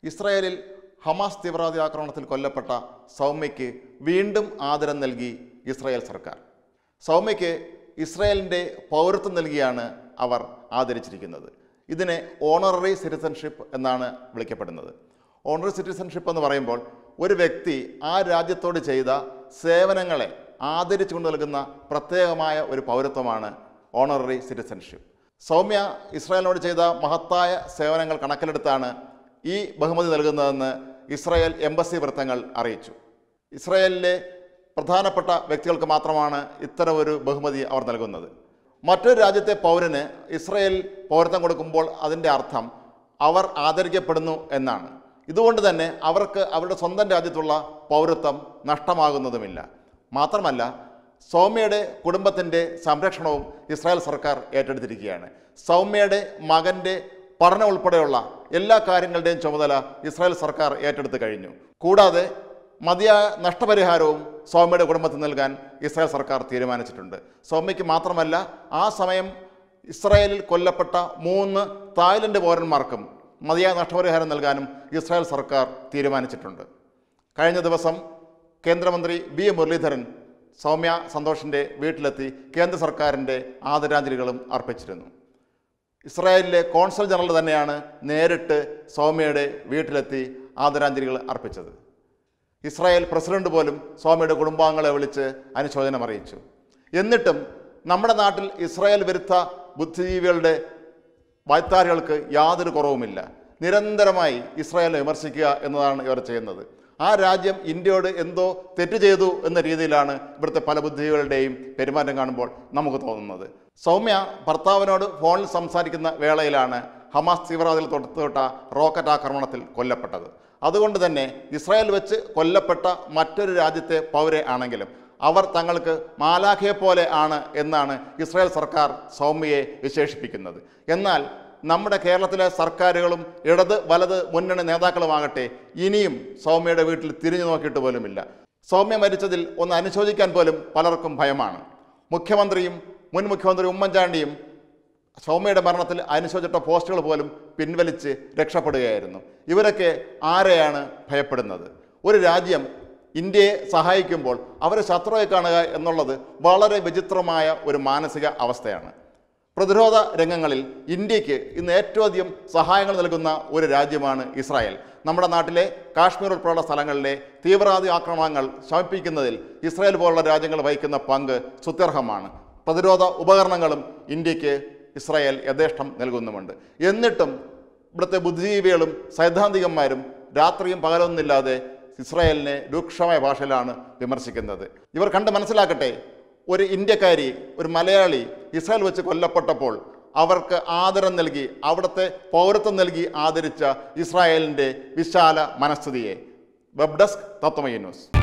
ഇസ്രായേലിൽ ഹമാസ് തീവ്രവാദി ആക്രമണത്തിൽ കൊല്ലപ്പെട്ട സൗമ്യയ്ക്ക് വീണ്ടും ആദരം നൽകി ഇസ്രായേൽ സർക്കാർ സൗമ്യയ്ക്ക് ഇസ്രായേലിൻ്റെ പൗരത്വം നൽകിയാണ് അവർ ആദരിച്ചിരിക്കുന്നത് ഇതിനെ ഓണററി സിറ്റിസൺഷിപ്പ് എന്നാണ് വിളിക്കപ്പെടുന്നത് ഓണററി സിറ്റിസൺഷിപ്പ് എന്ന് പറയുമ്പോൾ ഒരു വ്യക്തി ആ രാജ്യത്തോട് ചെയ്ത സേവനങ്ങളെ ആദരിച്ചുകൊണ്ട് നൽകുന്ന പ്രത്യേകമായ ഒരു പൗരത്വമാണ് ഓണററി സിറ്റിസൺഷിപ്പ് സൗമ്യ ഇസ്രായേലിനോട് ചെയ്ത മഹത്തായ സേവനങ്ങൾ കണക്കിലെടുത്താണ് ഈ ബഹുമതി നൽകുന്നതെന്ന് ഇസ്രായേൽ എംബസി വൃത്തങ്ങൾ അറിയിച്ചു ഇസ്രായേലിലെ പ്രധാനപ്പെട്ട വ്യക്തികൾക്ക് മാത്രമാണ് ഇത്തരം ഒരു ബഹുമതി അവർ നൽകുന്നത് മറ്റൊരു രാജ്യത്തെ പൗരന് ഇസ്രായേൽ പൗരത്വം കൊടുക്കുമ്പോൾ അതിൻ്റെ അർത്ഥം അവർ ആദരിക്കപ്പെടുന്നു എന്നാണ് ഇതുകൊണ്ട് തന്നെ അവർക്ക് അവരുടെ സ്വന്തം രാജ്യത്തുള്ള പൗരത്വം നഷ്ടമാകുന്നതുമില്ല മാത്രമല്ല സൗമ്യയുടെ കുടുംബത്തിൻ്റെ സംരക്ഷണവും ഇസ്രായേൽ സർക്കാർ ഏറ്റെടുത്തിരിക്കുകയാണ് സൗമ്യയുടെ മകൻ്റെ പഠനം ഉൾപ്പെടെയുള്ള എല്ലാ കാര്യങ്ങളുടെയും ചുമതല ഇസ്രായേൽ സർക്കാർ ഏറ്റെടുത്ത് കഴിഞ്ഞു കൂടാതെ മതിയായ നഷ്ടപരിഹാരവും സൗമ്യയുടെ കുടുംബത്തിന് നൽകാൻ ഇസ്രായേൽ സർക്കാർ തീരുമാനിച്ചിട്ടുണ്ട് സൗമ്യയ്ക്ക് മാത്രമല്ല ആ സമയം ഇസ്രായേലിൽ കൊല്ലപ്പെട്ട മൂന്ന് തായ്ലൻഡ് പൗരന്മാർക്കും മതിയായ നഷ്ടപരിഹാരം നൽകാനും ഇസ്രായേൽ സർക്കാർ തീരുമാനിച്ചിട്ടുണ്ട് കഴിഞ്ഞ ദിവസം കേന്ദ്രമന്ത്രി വി മുരളീധരൻ സൗമ്യ സന്തോഷിൻ്റെ വീട്ടിലെത്തി കേന്ദ്ര സർക്കാരിൻ്റെ ആദരാഞ്ജലികളും അർപ്പിച്ചിരുന്നു ഇസ്രായേലിലെ കോൺസൽ ജനറൽ തന്നെയാണ് നേരിട്ട് സൗമ്യയുടെ വീട്ടിലെത്തി ആദരാഞ്ജലികൾ അർപ്പിച്ചത് ഇസ്രായേൽ പ്രസിഡന്റ് പോലും സ്വാമിയുടെ കുടുംബാംഗങ്ങളെ വിളിച്ച് അനുശോചനം അറിയിച്ചു എന്നിട്ടും നമ്മുടെ നാട്ടിൽ ഇസ്രായേൽ വിരുദ്ധ ബുദ്ധിജീവികളുടെ വായ്ത്താരികൾക്ക് യാതൊരു കുറവുമില്ല നിരന്തരമായി ഇസ്രായേലിനെ വിമർശിക്കുക എന്നതാണ് ഇവർ ചെയ്യുന്നത് ആ രാജ്യം ഇന്ത്യയോട് എന്തോ തെറ്റ് ചെയ്തു എന്ന രീതിയിലാണ് ഇവിടുത്തെ പല ബുദ്ധികളുടെയും പെരുമാറ്റം കാണുമ്പോൾ നമുക്ക് തോന്നുന്നത് സൗമ്യ ഭർത്താവിനോട് ഫോണിൽ സംസാരിക്കുന്ന വേളയിലാണ് ഹമാസ് തീവ്രവാദികൾ തൊടുത്തുവിട്ട റോക്കറ്റ് ആക്രമണത്തിൽ കൊല്ലപ്പെട്ടത് അതുകൊണ്ട് തന്നെ ഇസ്രായേൽ വെച്ച് കൊല്ലപ്പെട്ട മറ്റൊരു രാജ്യത്തെ പൗരെ ആണെങ്കിലും അവർ തങ്ങൾക്ക് മാലാഖയെ പോലെ ആണ് എന്നാണ് ഇസ്രായേൽ സർക്കാർ സൗമ്യയെ വിശേഷിപ്പിക്കുന്നത് എന്നാൽ നമ്മുടെ കേരളത്തിലെ സർക്കാരുകളും ഇടത് വലത് മുന്നണി നേതാക്കളുമാകട്ടെ ഇനിയും സൗമ്യയുടെ വീട്ടിൽ തിരിഞ്ഞു നോക്കിയിട്ട് പോലുമില്ല സൗമ്യ മരിച്ചതിൽ ഒന്ന് അനുശോചിക്കാൻ പോലും പലർക്കും ഭയമാണ് മുഖ്യമന്ത്രിയും മുൻ മുഖ്യമന്ത്രി ഉമ്മൻചാണ്ടിയും സൗമ്യയുടെ മരണത്തിൽ അനുശോചിച്ച പോസ്റ്റുകൾ പോലും പിൻവലിച്ച് രക്ഷപ്പെടുകയായിരുന്നു ഇവരൊക്കെ ആരെയാണ് ഭയപ്പെടുന്നത് ഒരു രാജ്യം ഇന്ത്യയെ സഹായിക്കുമ്പോൾ അവരെ ശത്രുവായി കാണുക എന്നുള്ളത് വളരെ വിചിത്രമായ ഒരു മാനസിക അവസ്ഥയാണ് പ്രതിരോധ രംഗങ്ങളിൽ ഇന്ത്യക്ക് ഇന്ന് ഏറ്റവും അധികം സഹായങ്ങൾ നൽകുന്ന ഒരു രാജ്യമാണ് ഇസ്രായേൽ നമ്മുടെ നാട്ടിലെ കാശ്മീർ ഉൾപ്പെടെയുള്ള സ്ഥലങ്ങളിലെ തീവ്രവാദി ആക്രമണങ്ങൾ ശമിപ്പിക്കുന്നതിൽ ഇസ്രായേൽ പോലുള്ള രാജ്യങ്ങൾ വഹിക്കുന്ന പങ്ക് സുത്യർഹമാണ് പ്രതിരോധ ഉപകരണങ്ങളും ഇന്ത്യക്ക് ഇസ്രായേൽ യഥേഷ്ടം നൽകുന്നുമുണ്ട് എന്നിട്ടും ഇവിടുത്തെ ബുദ്ധിജീവികളും സൈദ്ധാന്തികന്മാരും രാത്രിയും പകലൊന്നുമില്ലാതെ ഇസ്രായേലിനെ രൂക്ഷമായ ഭാഷയിലാണ് വിമർശിക്കുന്നത് ഇവർ കണ്ട് മനസ്സിലാക്കട്ടെ ഒരു ഇന്ത്യക്കാരി ഒരു മലയാളി ഇസ്രായേൽ വെച്ച് കൊല്ലപ്പെട്ടപ്പോൾ അവർക്ക് ആദരം നൽകി അവിടുത്തെ പൗരത്വം നൽകി ആദരിച്ച ഇസ്രായേലിൻ്റെ വിശാല മനസ്ഥിതിയെ വെബ് ഡെസ്ക് തത്വമയ ന്യൂസ്